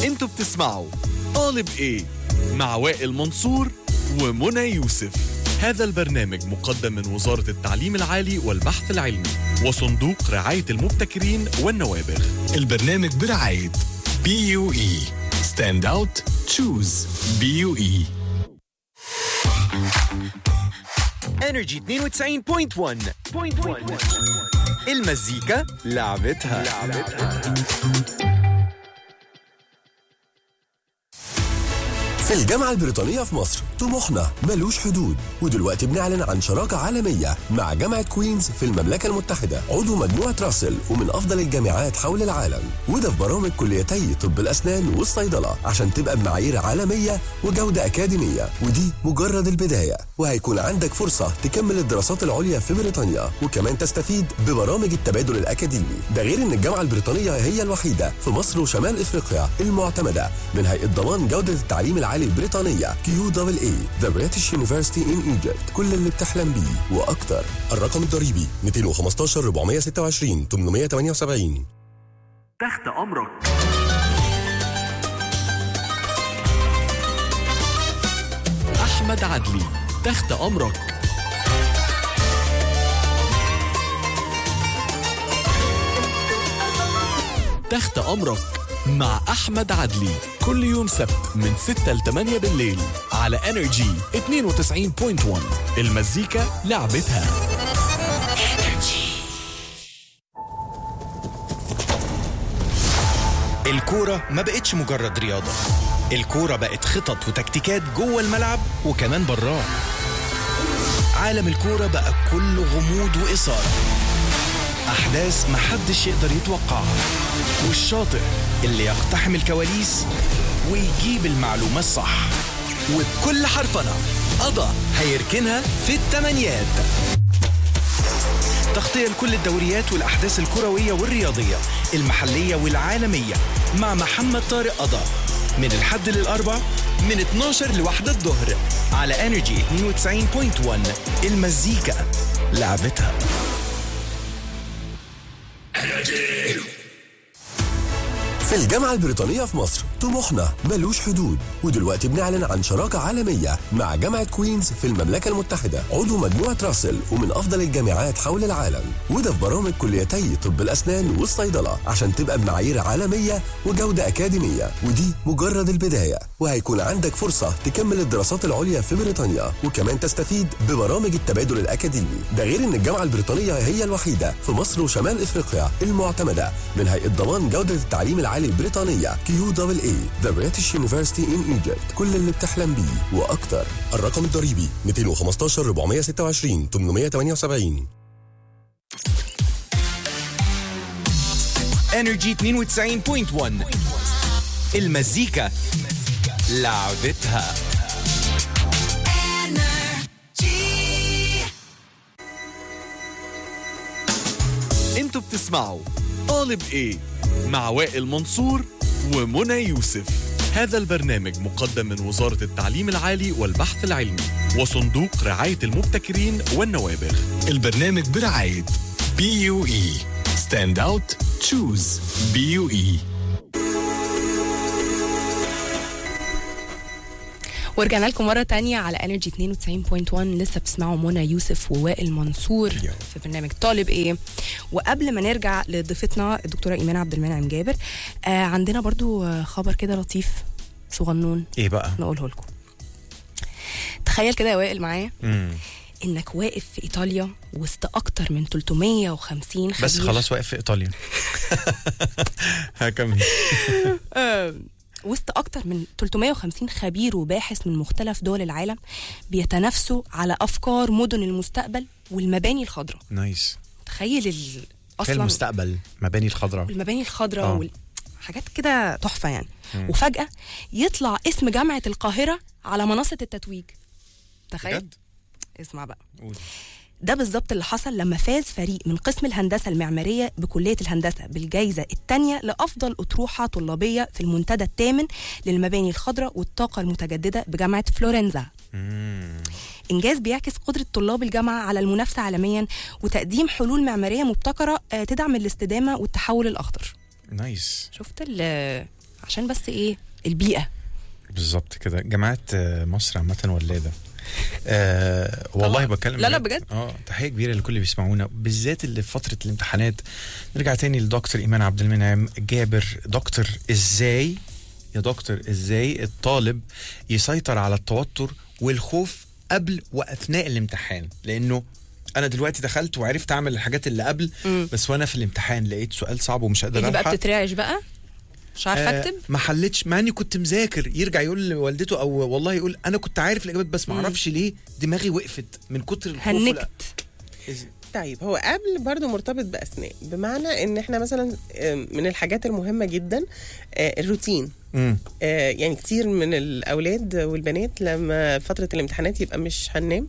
انتوا بتسمعوا طالب ايه مع وائل منصور ومنى يوسف هذا البرنامج مقدم من وزارة التعليم العالي والبحث العلمي وصندوق رعاية المبتكرين والنوابغ البرنامج برعاية بي يو اي ستاند اوت تشوز بي يو اي انرجي 92.1 المزيكا لعبتها في الجامعة البريطانية في مصر طموحنا ملوش حدود ودلوقتي بنعلن عن شراكة عالمية مع جامعة كوينز في المملكة المتحدة عضو مجموعة راسل ومن أفضل الجامعات حول العالم وده في برامج كليتي طب الأسنان والصيدلة عشان تبقى بمعايير عالمية وجودة أكاديمية ودي مجرد البداية وهيكون عندك فرصة تكمل الدراسات العليا في بريطانيا وكمان تستفيد ببرامج التبادل الأكاديمي ده غير إن الجامعة البريطانية هي الوحيدة في مصر وشمال إفريقيا المعتمدة من هيئة ضمان جودة التعليم العالي البريطانية كيو دبل اي ذا بريتش يونيفرسيتي ان ايجيبت كل اللي بتحلم بيه وأكتر الرقم الضريبي 215 426 878 تحت امرك احمد عدلي تحت امرك تحت امرك مع احمد عدلي كل يوم سبت من 6 ل 8 بالليل على انرجي 92.1 المزيكا لعبتها الكورة ما بقتش مجرد رياضة الكورة بقت خطط وتكتيكات جوه الملعب وكمان براه عالم الكورة بقى كله غموض وإثارة أحداث محدش يقدر يتوقعها والشاطر اللي يقتحم الكواليس ويجيب المعلومة الصح وبكل حرفنة قضى هيركنها في التمانيات تغطية لكل الدوريات والأحداث الكروية والرياضية المحلية والعالمية مع محمد طارق قضا من الحد للأربع من 12 لواحدة الظهر على انرجي 92.1 المزيكا لعبتها في الجامعة البريطانية في مصر طموحنا ملوش حدود ودلوقتي بنعلن عن شراكة عالمية مع جامعة كوينز في المملكة المتحدة عضو مجموعة راسل ومن أفضل الجامعات حول العالم وده في برامج كليتي طب الأسنان والصيدلة عشان تبقى بمعايير عالمية وجودة أكاديمية ودي مجرد البداية وهيكون عندك فرصة تكمل الدراسات العليا في بريطانيا وكمان تستفيد ببرامج التبادل الأكاديمي ده غير إن الجامعة البريطانية هي الوحيدة في مصر وشمال إفريقيا المعتمدة من هيئة ضمان جودة التعليم العالي البريطانية كيو دبل اي ذا بريتش يونيفرسيتي ان ايجيبت كل اللي بتحلم بيه وأكتر الرقم الضريبي 215 426 878 انرجي 92.1 المزيكا لعبتها انتوا بتسمعوا طالب ايه مع وائل منصور ومنى يوسف هذا البرنامج مقدم من وزارة التعليم العالي والبحث العلمي وصندوق رعاية المبتكرين والنوابغ البرنامج برعاية بي يو اي ستاند اوت تشوز بي يو اي ورجعنا لكم مرة تانية على انرجي 92.1 لسه بتسمعوا منى يوسف ووائل منصور في برنامج طالب ايه وقبل ما نرجع لضيفتنا الدكتورة ايمان عبد المنعم جابر آه عندنا برضو آه، خبر كده لطيف صغنون ايه بقى نقوله لكم تخيل كده يا وائل معايا مم. انك واقف في ايطاليا وسط اكتر من 350 خبير بس خلاص واقف في ايطاليا هكمل آه، وسط أكتر من 350 خبير وباحث من مختلف دول العالم بيتنافسوا على أفكار مدن المستقبل والمباني الخضراء نايس تخيل ال... في أصلا المستقبل مباني الخضراء المباني الخضراء آه. وال... حاجات كده تحفة يعني وفجأة يطلع اسم جامعة القاهرة على منصة التتويج تخيل بجد؟ اسمع بقى قول. ده بالظبط اللي حصل لما فاز فريق من قسم الهندسة المعمارية بكلية الهندسة بالجائزة الثانية لأفضل أطروحة طلابية في المنتدى الثامن للمباني الخضراء والطاقة المتجددة بجامعة فلورنزا مم. إنجاز بيعكس قدرة طلاب الجامعة على المنافسة عالميا وتقديم حلول معمارية مبتكرة آه، تدعم الاستدامة والتحول الأخضر نايس شفت ال- عشان بس ايه البيئه بالظبط كده جامعات آه، مصر عامة ولادة آه والله بتكلم لا، لا، بجد. اه تحيه كبيره لكل اللي بيسمعونا بالذات اللي في فتره الامتحانات نرجع تاني لدكتور ايمان عبد المنعم جابر دكتور ازاي يا دكتور ازاي الطالب يسيطر على التوتر والخوف قبل واثناء الامتحان لانه انا دلوقتي دخلت وعرفت اعمل الحاجات اللي قبل بس وانا في الامتحان لقيت سؤال صعب ومش قادر انت بقى الحق بتترعش بقى مش عارفه آه، اكتب ما حلتش مع اني كنت مذاكر يرجع يقول لوالدته او والله يقول انا كنت عارف الاجابات بس ما اعرفش ليه دماغي وقفت من كتر الخوف ولا- هنكت إز- طيب هو قبل برضو مرتبط بأثناء بمعنى ان احنا مثلا آم، من الحاجات المهمة جدا آه، الروتين مم. آه، يعني كتير من الأولاد والبنات لما فترة الامتحانات يبقى مش هننام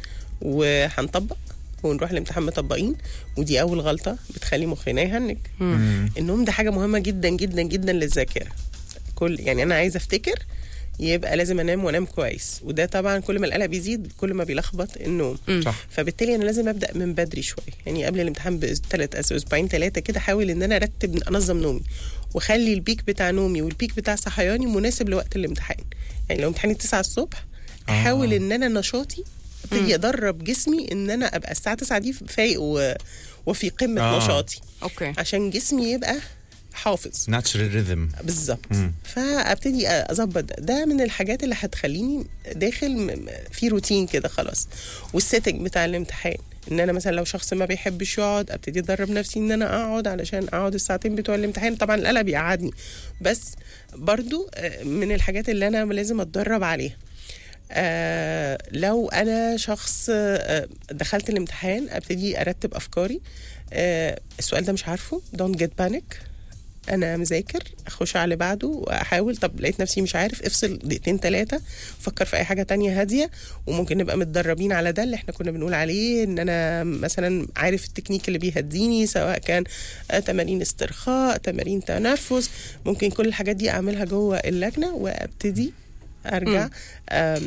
وهنطبق ونروح الامتحان مطبقين ودي أول غلطة بتخلي مخنا يهنج النوم ده حاجة مهمة جدا جدا جدا للذاكرة كل يعني أنا عايزة أفتكر يبقى لازم انام وانام كويس وده طبعا كل ما القلق بيزيد كل ما بيلخبط النوم صح فبالتالي انا لازم ابدا من بدري شويه يعني قبل الامتحان بثلاث اسبوعين ثلاثه كده احاول ان انا ارتب انظم نومي واخلي البيك بتاع نومي والبيك بتاع صحياني مناسب لوقت الامتحان يعني لو امتحاني 9 الصبح احاول ان انا نشاطي ابتدي ادرب جسمي ان انا ابقى الساعه 9 دي فايق و... وفي قمه آه. آه. نشاطي اوكي عشان جسمي يبقى حافظ ناتشرال ريذم بالظبط مم. فابتدي اظبط ده. ده من الحاجات اللي هتخليني داخل م- م- في روتين كده خلاص والسيتنج بتاع الامتحان ان انا مثلا لو شخص ما بيحبش يقعد ابتدي ادرب نفسي ان انا اقعد علشان اقعد الساعتين بتوع الامتحان طبعا القلق بيقعدني بس برضو آه، من الحاجات اللي انا لازم اتدرب عليها آه لو انا شخص آه دخلت الامتحان ابتدي ارتب افكاري آه السؤال ده مش عارفه don't get panic انا مذاكر اخش على اللي بعده واحاول طب لقيت نفسي مش عارف افصل دقيقتين ثلاثه فكر في اي حاجه تانية هاديه وممكن نبقى متدربين على ده اللي احنا كنا بنقول عليه ان انا مثلا عارف التكنيك اللي بيهديني سواء كان آه، تمارين استرخاء تمارين تنفس ممكن كل الحاجات دي اعملها جوه اللجنه وابتدي ارجع آم، آه،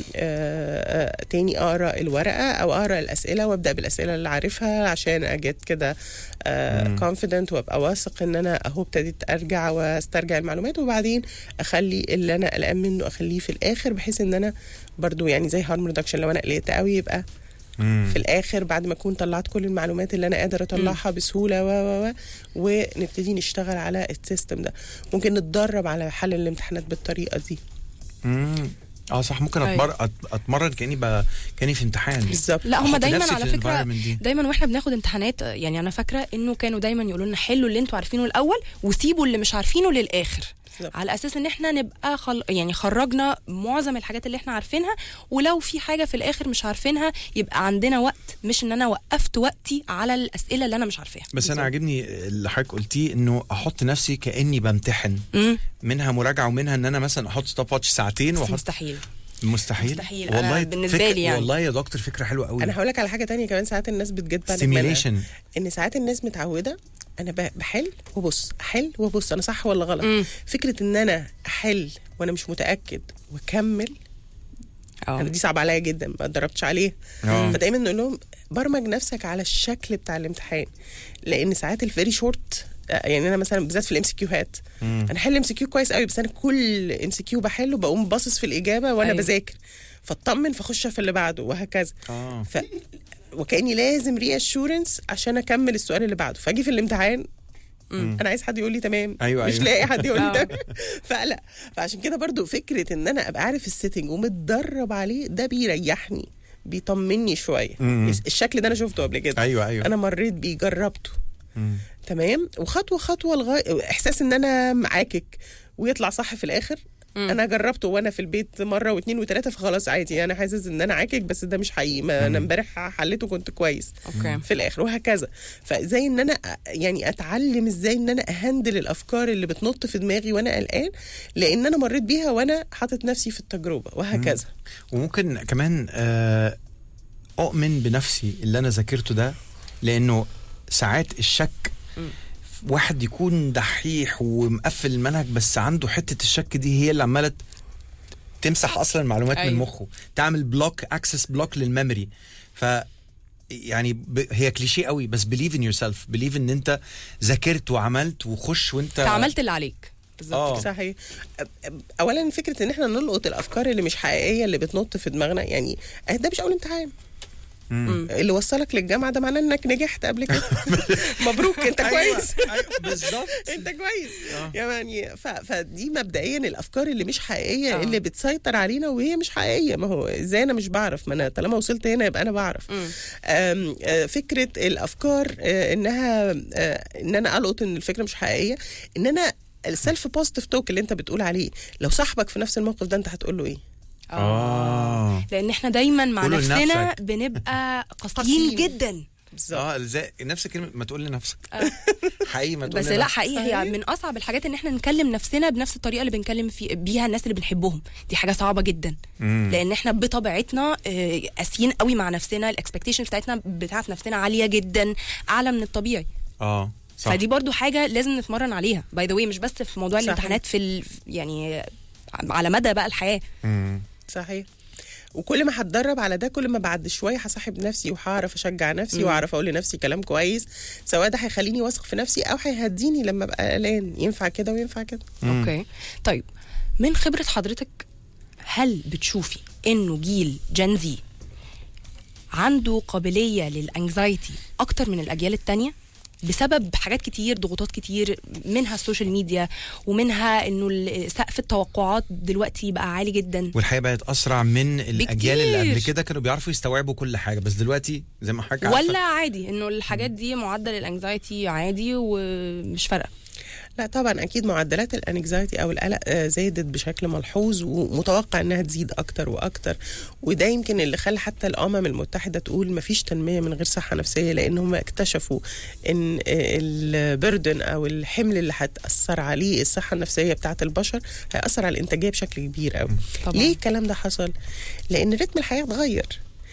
آه، تاني اقرا الورقه او اقرا الاسئله وابدا بالاسئله اللي عارفها عشان اجت كده كونفيدنت وابقى واثق ان انا اهو ابتديت ارجع واسترجع المعلومات وبعدين اخلي اللي انا قلقان منه اخليه في الاخر بحيث ان انا برضو يعني زي هارم ريدكشن لو انا قلقت قوي يبقى في الاخر بعد ما اكون طلعت كل المعلومات اللي انا قادر اطلعها بسهوله و و و ونبتدي نشتغل على السيستم ده ممكن نتدرب على حل الامتحانات بالطريقه دي مم. اه صح ممكن أيوة. أتمر... أت- اتمرن كاني ب... كاني في امتحان بالظبط لا هم أحط دايما نفسي على في فكره الenvironment دي. دايما واحنا بناخد امتحانات يعني انا فاكره انه كانوا دايما يقولوا لنا حلوا اللي انتوا عارفينه الاول وسيبوا اللي مش عارفينه للاخر بالظبط. على اساس ان احنا نبقى خل... يعني خرجنا معظم الحاجات اللي احنا عارفينها ولو في حاجه في الاخر مش عارفينها يبقى عندنا وقت مش ان انا وقفت وقتي على الاسئله اللي انا مش عارفاها بس انا عاجبني اللي حضرتك قلتيه انه احط نفسي كاني بمتحن مم. منها مراجعه ومنها ان انا مثلا احط ستوب واتش ساعتين بس واحط مستحيل مستحيل مستحيل. أنا بالنسبة فكرة لي يعني. والله يا دكتور فكره حلوه قوي انا هقول لك على حاجه تانية كمان ساعات الناس بتجد بالك منها. سيميليشن ان ساعات الناس متعوده انا ب- بحل وبص احل وبص انا صح ولا غلط مم. فكره ان انا احل وانا مش متاكد واكمل انا اه دي صعبه عليا جدا ما اتدربتش عليها آه. فدايما نقول لهم برمج نفسك على الشكل بتاع الامتحان لان ساعات الفيري شورت يعني انا مثلا بالذات في الام سي كيوهات انا احل ام سي كيو كويس قوي بس انا كل ام سي كيو بحله بقوم باصص في الاجابه وانا أيوة. أيوة. بذاكر فاطمن فاخش في اللي بعده وهكذا اه ف... وكاني لازم ري اشورنس عشان اكمل السؤال اللي بعده فاجي في الامتحان انا عايز حد يقول لي تمام أيوة، مش أيوة. لاقي حد يقول آه. لي تمام فقلق فعشان كده برضو فكره ان انا ابقى عارف السيتنج ومتدرب عليه ده بيريحني بيطمني شويه مم. الشكل ده انا شفته قبل كده ايوه ايوه انا مريت بيه جربته مم. تمام وخطوه خطوه لغايه احساس ان انا معاكك ويطلع صح في الاخر انا جربته وانا في البيت مره واثنين وثلاثه فخلاص عادي انا حاسس ان انا عاكك بس ده مش حقيقي ما انا امبارح حليته كنت كويس اوكي في الاخر وهكذا فازاي ان انا أ- يعني اتعلم ازاي ان انا اهندل الافكار اللي بتنط في دماغي وانا قلقان لان انا مريت بيها وانا حاطط نفسي في التجربه وهكذا وممكن كمان آه، اؤمن بنفسي اللي انا ذاكرته ده لانه ساعات الشك واحد يكون دحيح ومقفل المنهج بس عنده حته الشك دي هي اللي عماله تمسح اصلا المعلومات أيوة. من مخه تعمل بلوك اكسس بلوك للميموري ف يعني ب... هي كليشيه قوي بس believe in yourself believe ان انت ذاكرت وعملت وخش وانت انت عملت اللي عليك بالظبط آه. كده. صحيح أ- أ- اولا فكره ان احنا نلقط الافكار اللي مش حقيقيه اللي بتنط في دماغنا يعني أه ده مش اول امتحان اللي وصلك للجامعه ده معناه انك نجحت قبل كده مبروك انت كويس أيوة بالظبط انت كويس يعني ف... فدي مبدئيا الافكار اللي مش حقيقيه آه. اللي بتسيطر علينا وهي مش حقيقيه ما هو ازاي انا مش بعرف ما انا طالما وصلت هنا يبقى انا بعرف آم، آه، فكره الافكار آه، انها آه، ان انا القط ان الفكره مش حقيقيه ان انا السيلف بوزيتيف توك اللي انت بتقول عليه لو صاحبك في نفس الموقف ده انت هتقول له ايه اه لان احنا دايما مع قولوا نفسنا لنفسك. بنبقى قاسيين قاسيين. جدا بالظبط اه زي نفس الكلمه ما تقول لنفسك حقيقي ما تقول بس لا لنفسك. حقيقي هي من اصعب الحاجات ان احنا نكلم نفسنا بنفس الطريقه اللي بنكلم في بيها الناس اللي بنحبهم دي حاجه صعبه جدا لان احنا بطبيعتنا آه، قاسيين قوي مع نفسنا الاكسبكتيشن بتاعتنا بتاعت نفسنا عاليه جدا اعلى من الطبيعي اه صح فدي برضو حاجه لازم نتمرن عليها باي ذا واي مش بس في موضوع صحيح. الامتحانات في ال... يعني على مدى بقى الحياه مم. صحيح وكل ما هتدرب على ده كل ما بعد شويه هصاحب نفسي وهعرف اشجع نفسي واعرف اقول لنفسي كلام كويس سواء ده هيخليني واثق في نفسي او هيهديني لما ابقى قلقان ينفع كده وينفع كده اوكي طيب من خبره حضرتك هل بتشوفي انه جيل جنزي عنده قابليه للانكزايتي اكتر من الاجيال التانية بسبب حاجات كتير ضغوطات كتير منها السوشيال ميديا ومنها انه ال- سقف التوقعات دلوقتي بقى عالي جدا والحياه بقت اسرع من الاجيال اللي قبل بكتير. كده كانوا بيعرفوا يستوعبوا كل حاجه بس دلوقتي زي ما حضرتك عارفة- ولا عادي انه الحاجات دي معدل الانكزايتي عادي ومش فارقه لا طبعا اكيد معدلات الانكزايتي او القلق آه، زادت بشكل ملحوظ ومتوقع انها تزيد اكتر واكتر وده يمكن اللي خلى حتى الامم المتحده تقول ما فيش تنميه من غير صحه نفسيه لان هم اكتشفوا ان آه، البردن او الحمل اللي هتاثر عليه الصحه النفسيه بتاعه البشر هياثر على الانتاجيه بشكل كبير قوي طبعاً. ليه الكلام ده حصل لان رتم الحياه اتغير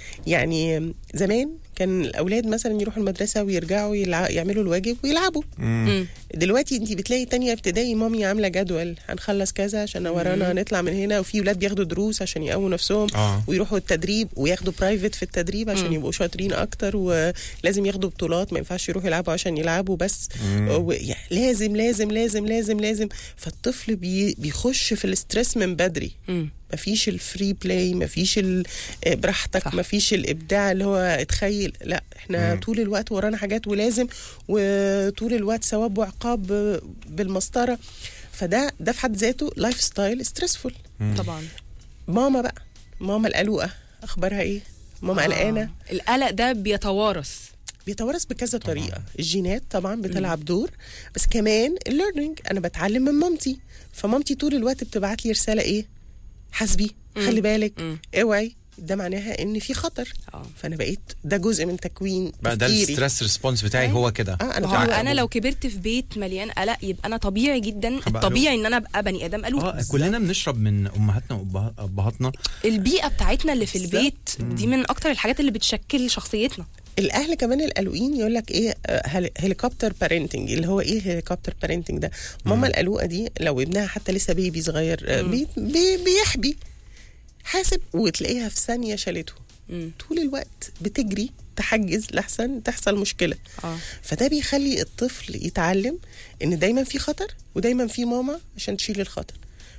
يعني زمان كان الاولاد مثلا يروحوا المدرسه ويرجعوا يلع... يعملوا الواجب ويلعبوا مم. دلوقتي انت بتلاقي تانية ابتدائي مامي عامله جدول هنخلص كذا عشان ورانا نطلع من هنا وفي ولاد بياخدوا دروس عشان يقووا نفسهم آه. ويروحوا التدريب وياخدوا برايفت في التدريب عشان يبقوا شاطرين اكتر ولازم ياخدوا بطولات ما ينفعش يروحوا يلعبوا عشان يلعبوا بس و... يعني لازم لازم لازم لازم لازم فالطفل بي... بيخش في الاسترس من بدري مم. مفيش الفري بلاي مفيش ال- آه، براحتك صح. مفيش الابداع اللي هو اتخيل لا احنا مم. طول الوقت ورانا حاجات ولازم وطول الوقت ثواب وعقاب ب- بالمسطره فده ده في حد ذاته لايف ستايل ستريسفول طبعا ماما بقى ماما القلوقه اخبارها ايه ماما قلقانه آه. القلق ده بيتوارث بيتورث بكذا طريقه الجينات طبعا بتلعب دور بس كمان الليرنينج انا بتعلم من مامتي فمامتي طول الوقت بتبعت لي رساله ايه حاسبي خلي بالك اوعي ده معناها ان في خطر آه. فانا بقيت ده جزء من تكوين بقى ده تفكيري. الستريس ريسبونس بتاعي هو كده اه انا ما هو طول انا الوقت لو كبرت في بيت مليان قلق يبقى انا طبيعي جدا هبقى الطبيعي ان انا ابقى بني ادم قلق اه كلنا بنشرب من امهاتنا وابهاتنا البيئه بتاعتنا اللي في بالظبط. البيت دي من اكتر الحاجات اللي بتشكل شخصيتنا الاهل كمان القلقين يقول لك ايه آه، هل- هليكوبتر بارنتنج اللي هو ايه هليكوبتر بارنتنج ده ماما القلوقه دي لو ابنها حتى لسه بيبي صغير آه، بي بي بيحبي حاسب وتلاقيها في ثانيه شالته مم. طول الوقت بتجري تحجز لحسن تحصل مشكله اه فده بيخلي الطفل يتعلم ان دايما في خطر ودايما في ماما عشان تشيل الخطر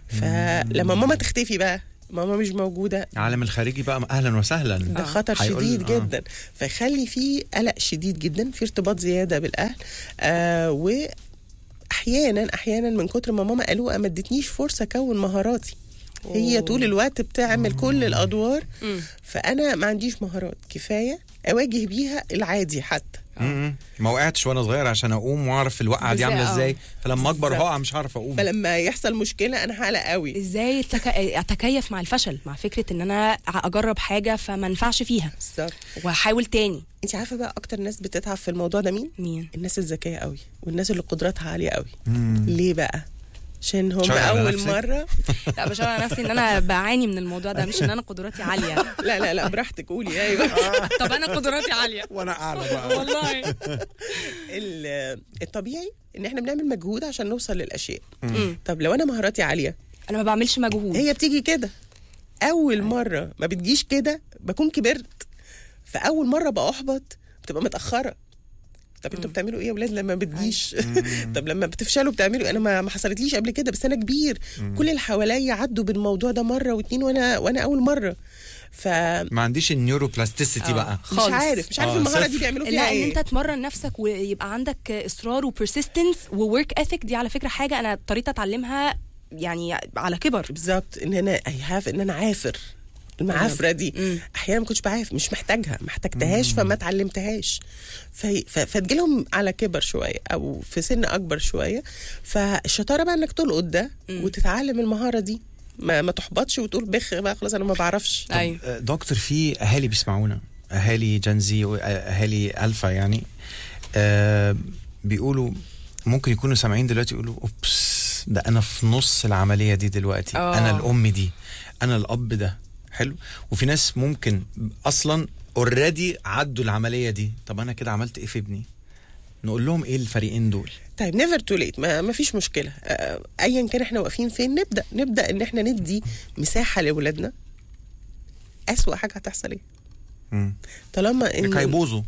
فلما ماما تختفي بقى ماما مش موجوده العالم الخارجي بقى اهلا وسهلا ده خطر هيقول- شديد آه. جدا فيخلي في قلق شديد جدا في ارتباط زياده بالاهل آه واحيانا احيانا من كتر ما ماما قلوقه ما ادتنيش فرصه اكون مهاراتي هي طول الوقت بتعمل كل الادوار فانا ما عنديش مهارات كفايه اواجه بيها العادي حتى مم. ما وقعتش وانا صغير عشان اقوم واعرف الوقعه دي بالظبط. عامله ازاي فلما اكبر بالظبط. هقع مش هعرف اقوم فلما يحصل مشكله انا هقلق قوي ازاي أتك... اتكيف مع الفشل مع فكره ان انا اجرب حاجه فما انفعش فيها بالظبط واحاول تاني انت عارفه بقى اكتر ناس بتتعب في الموضوع ده مين مين الناس الذكيه قوي والناس اللي قدراتها عاليه قوي ليه بقى عشان هم شغل على اول نفسك. مره لا بشغل على نفسي ان انا بعاني من الموضوع ده مش ان انا قدراتي عاليه لا لا لا براحتك قولي ايوه طب انا قدراتي عاليه وانا اعلى بقى والله ال- الطبيعي ان احنا بنعمل مجهود عشان نوصل للاشياء طب لو انا مهاراتي عاليه انا ما بعملش مجهود هي بتيجي كده اول مره ما بتجيش كده بكون كبرت فاول مره بقى احبط بتبقى متاخره طب انتوا بتعملوا ايه يا ولاد لما بتجيش طب لما بتفشلوا بتعملوا إيه؟ انا ما ما حصلتليش قبل كده بس انا كبير كل اللي حواليا عدوا بالموضوع ده مره واتنين وانا وانا اول مره ف ما عنديش النيوروبلاستيسيتي بقى مش خالص. عارف مش عارف آه، المهاره دي صفر. بيعملوا فيها لا ان ايه انت تمرن نفسك ويبقى عندك اصرار وبرسيستنس وورك اثيك دي على فكره حاجه انا اضطريت اتعلمها يعني على كبر بالظبط ان انا اي هاف ان انا عافر المعافره دي احيانا ما كنتش بعاف مش محتاجها ما احتجتهاش فما اتعلمتهاش في ف- فتجيلهم على كبر شويه او في سن اكبر شويه فالشطاره بقى انك تلقط ده وتتعلم المهاره دي ما, ما تحبطش وتقول بخ بقى خلاص انا ما بعرفش ايوه آه، دكتور في اهالي بيسمعونا اهالي جنزي واهالي الفا يعني آه بيقولوا ممكن يكونوا سامعين دلوقتي يقولوا اوبس ده انا في نص العمليه دي دلوقتي آه. انا الام دي انا الاب ده حلو وفي ناس ممكن اصلا اوريدي عدوا العمليه دي طب انا كده عملت ايه في ابني نقول لهم ايه الفريقين دول طيب نيفر تو ليت ما, ما فيش مشكله آه، ايا كان احنا واقفين فين نبدا نبدا ان احنا ندي مساحه لاولادنا اسوا حاجه هتحصل ايه مم. طالما ان هيبوظوا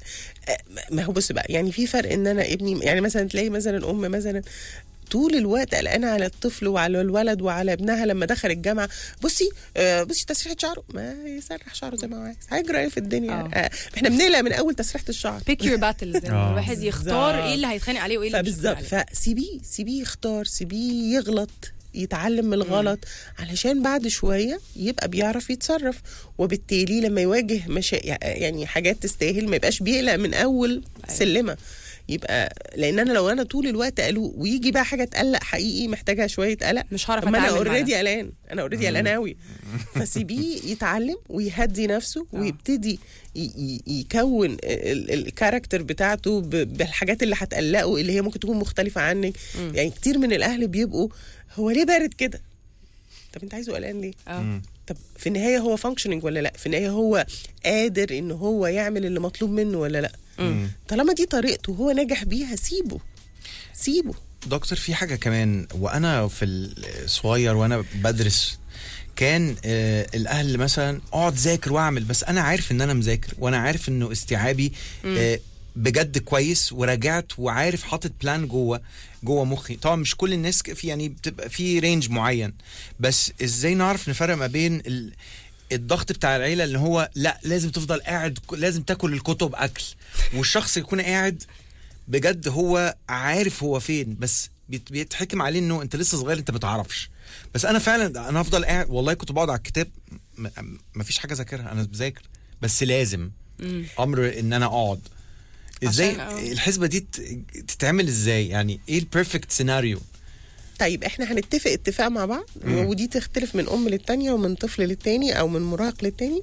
ما هو بص بقى يعني في فرق ان انا ابني يعني مثلا تلاقي مثلا ام مثلا طول الوقت قلقانه على الطفل وعلى الولد وعلى ابنها لما دخل الجامعه بصي آه بصي تسريحه شعره ما يسرح شعره زي ما هو عايز هيجرى ايه في الدنيا آه. آه احنا بنقلق من اول تسريحه الشعر بيك يور باتل زي ما آه. الواحد يختار بالظبط. ايه اللي هيتخانق عليه وايه اللي مش فبالظبط هيتخانق عليه. فسيبيه سيبيه يختار سيبيه يغلط يتعلم من الغلط علشان بعد شويه يبقى بيعرف يتصرف وبالتالي لما يواجه مشا... يعني حاجات تستاهل ما يبقاش بيقلق من اول سلمه يبقى لان انا لو انا طول الوقت قلق ويجي بقى حاجه تقلق حقيقي محتاجه شويه قلق مش هعرف طب ما انا أتعامل مع اوريدي ده. قلقان انا اوريدي قلقان قوي فسيبيه يتعلم ويهدي نفسه ويبتدي ي- ي- يكون ال- الكاركتر بتاعته ب- بالحاجات اللي هتقلقه اللي هي ممكن تكون مختلفه عنك يعني كتير من الاهل بيبقوا هو ليه بارد كده طب انت عايزه قلقان ليه اه طب في النهايه هو فانكشننج ولا لا في النهايه هو قادر ان هو يعمل اللي مطلوب منه ولا لا طالما دي طريقته وهو ناجح بيها سيبه سيبه دكتور في حاجة كمان وأنا في الصغير وأنا بدرس كان آه الأهل مثلا اقعد ذاكر وأعمل بس أنا عارف إن أنا مذاكر وأنا عارف إنه استيعابي آه بجد كويس وراجعت وعارف حاطط بلان جوه جوه مخي طبعا مش كل الناس ك- في يعني بتبقى في رينج معين بس ازاي نعرف نفرق ما بين ال الضغط بتاع العيله اللي هو لا لازم تفضل قاعد لازم تاكل الكتب اكل والشخص يكون قاعد بجد هو عارف هو فين بس بيت- بيتحكم عليه انه انت لسه صغير انت بتعرفش بس انا فعلا انا هفضل قاعد والله كنت بقعد على الكتاب م- م- مفيش حاجه ذاكرها انا بذاكر بس لازم امر ان انا اقعد ازاي عشان- آه. الحسبه دي ت- تتعمل ازاي يعني ايه البيرفكت سيناريو طيب احنا هنتفق اتفاق مع بعض ودي تختلف من ام للتانية ومن طفل للتاني او من مراهق للتاني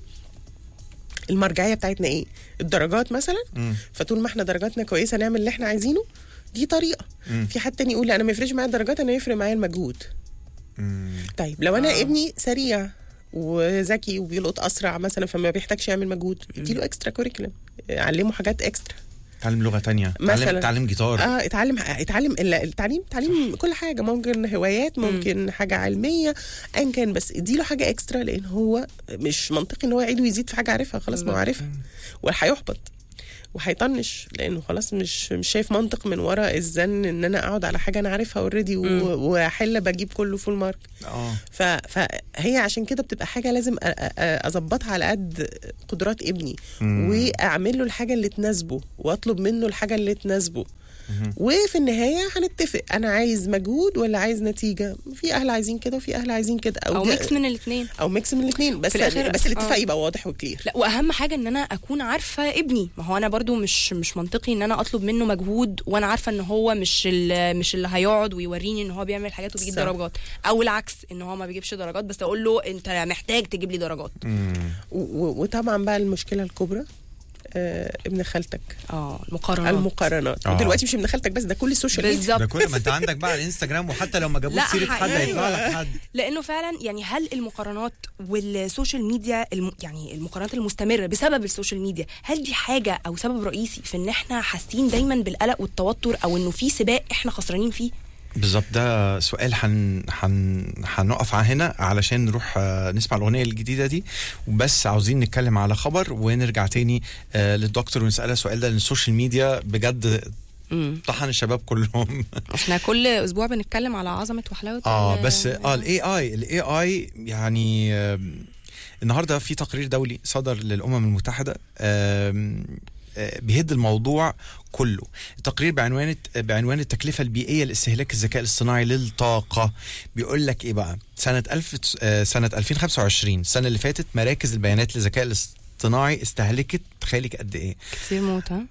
المرجعيه بتاعتنا ايه الدرجات مثلا فطول ما احنا درجاتنا كويسه نعمل اللي احنا عايزينه دي طريقه في حد تاني يقول لا انا ما يفرقش معايا الدرجات انا يفرق معايا المجهود طيب لو انا آه. ابني سريع وذكي وبيلقط اسرع مثلا فما بيحتاجش يعمل مجهود اديله اكسترا كوريكولم علمه حاجات اكسترا تعلم لغه تانية تعلم, مثلاً. تعلم جيتار اه اتعلم اتعلم ال- التعليم تعليم كل حاجه ممكن هوايات ممكن حاجه علميه ايا كان بس اديله حاجه اكسترا لان هو مش منطقي ان هو يعيد ويزيد في حاجه عارفها خلاص ما هو عارفها وهيحبط وهيطنش لانه خلاص مش مش شايف منطق من وراء الزن ان انا اقعد على حاجه انا عارفها اوريدي واحل بجيب كله فول مارك اه ف... فهي عشان كده بتبقى حاجه لازم أ- أ- اظبطها على قد قدرات ابني واعمل له الحاجه اللي تناسبه واطلب منه الحاجه اللي تناسبه وفي النهايه هنتفق انا عايز مجهود ولا عايز نتيجه في اهل عايزين كده وفي اهل عايزين كده او ده- ميكس من الاثنين او ميكس من الاثنين بس في الآخر- بس الاتفاق آه. يبقى واضح وكلير لا واهم حاجه ان انا اكون عارفه ابني ما هو انا برضو مش مش منطقي ان انا اطلب منه مجهود وانا عارفه ان هو مش ال- مش اللي هيقعد ويوريني ان هو بيعمل حاجات وبيجيب صح. درجات او العكس ان هو ما بيجيبش درجات بس اقول له انت محتاج تجيب لي درجات و- و- وطبعا بقى المشكله الكبرى آه ابن خالتك اه المقارنات المقارنات آه. ودلوقتي مش ابن خالتك بس ده كل السوشيال ميديا بالظبط ده كل ما انت عندك بقى الانستجرام وحتى لو ما جابوش لا، سيره حد حقيقي. هيطلع لك حد لانه فعلا يعني هل المقارنات والسوشيال ميديا الم يعني المقارنات المستمره بسبب السوشيال ميديا هل دي حاجه او سبب رئيسي في ان احنا حاسين دايما بالقلق والتوتر او انه في سباق احنا خسرانين فيه بالظبط ده سؤال هن هن هنقف ع- هنا علشان نروح آه، نسمع الاغنيه الجديده دي وبس عاوزين نتكلم على خبر ونرجع تاني آه، للدكتور ونسالها السؤال ده لان السوشيال ميديا بجد مم. طحن الشباب كلهم احنا كل اسبوع بنتكلم على عظمه وحلاوه اه ال- بس اه الاي اي الاي اي يعني آم، النهارده في تقرير دولي صدر للامم المتحده آم، آه، بيهد الموضوع كله التقرير بعنوان بعنوان التكلفه البيئيه لاستهلاك الذكاء الاصطناعي للطاقه بيقول لك ايه بقى سنه 1000 آه، سنه 2025 السنه اللي فاتت مراكز البيانات للذكاء الاصطناعي استهلكت تخيلك قد ايه كتير موت ها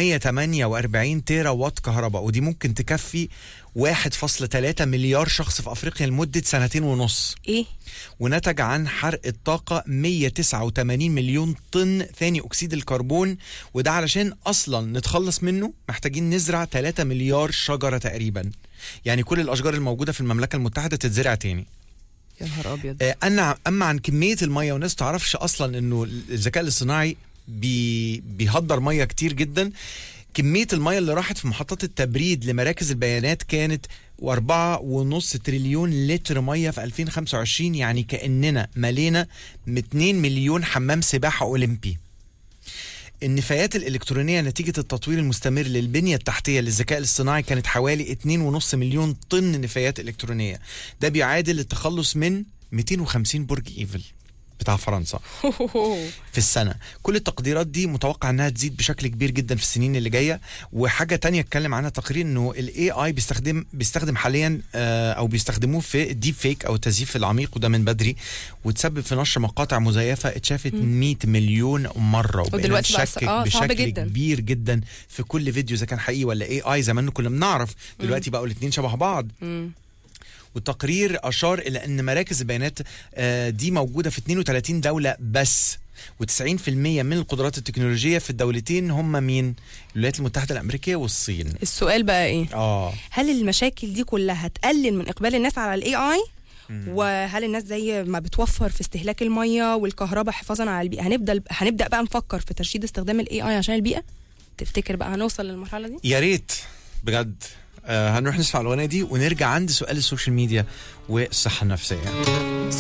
448 تيرا وات كهرباء ودي ممكن تكفي 1.3 مليار شخص في افريقيا لمده سنتين ونص ايه ونتج عن حرق الطاقه 189 مليون طن ثاني اكسيد الكربون وده علشان اصلا نتخلص منه محتاجين نزرع 3 مليار شجره تقريبا يعني كل الاشجار الموجوده في المملكه المتحده تتزرع تاني يا نهار ابيض آه، انا اما عن كميه الميه والناس تعرفش اصلا انه الذكاء الاصطناعي بي بيهدر ميه كتير جدا كميه الميه اللي راحت في محطات التبريد لمراكز البيانات كانت وأربعة ونص تريليون لتر مية في 2025 يعني كأننا ملينا 2 مليون حمام سباحة أولمبي النفايات الإلكترونية نتيجة التطوير المستمر للبنية التحتية للذكاء الاصطناعي كانت حوالي 2.5 مليون طن نفايات إلكترونية ده بيعادل التخلص من 250 برج إيفل بتاع فرنسا في السنة كل التقديرات دي متوقع انها تزيد بشكل كبير جدا في السنين اللي جاية وحاجة تانية اتكلم عنها تقرير انه الاي اي بيستخدم بيستخدم حاليا آه، او بيستخدموه في الديب فيك او التزييف العميق وده من بدري وتسبب في نشر مقاطع مزيفة اتشافت 100 مليون مرة وبقينا ودلوقتي بقى نشكك آه، صعب بشكل جدا. كبير جدا في كل فيديو اذا كان حقيقي ولا اي اي زمان كنا بنعرف دلوقتي بقوا الاثنين شبه بعض مم. والتقرير اشار الى ان مراكز البيانات آه، دي موجوده في 32 دوله بس و90% من القدرات التكنولوجيه في الدولتين هم مين؟ الولايات المتحده الامريكيه والصين. السؤال بقى ايه اه هل المشاكل دي كلها هتقلل من اقبال الناس على الاي اي وهل الناس زي ما بتوفر في استهلاك الميه والكهرباء حفاظا على البيئه هنبدا هنبدا بقى نفكر في ترشيد استخدام الاي اي عشان البيئه تفتكر بقى هنوصل للمرحله دي يا ريت بجد آه هنروح نسمع الاغنيه دي ونرجع عند سؤال السوشيال ميديا والصحه النفسيه.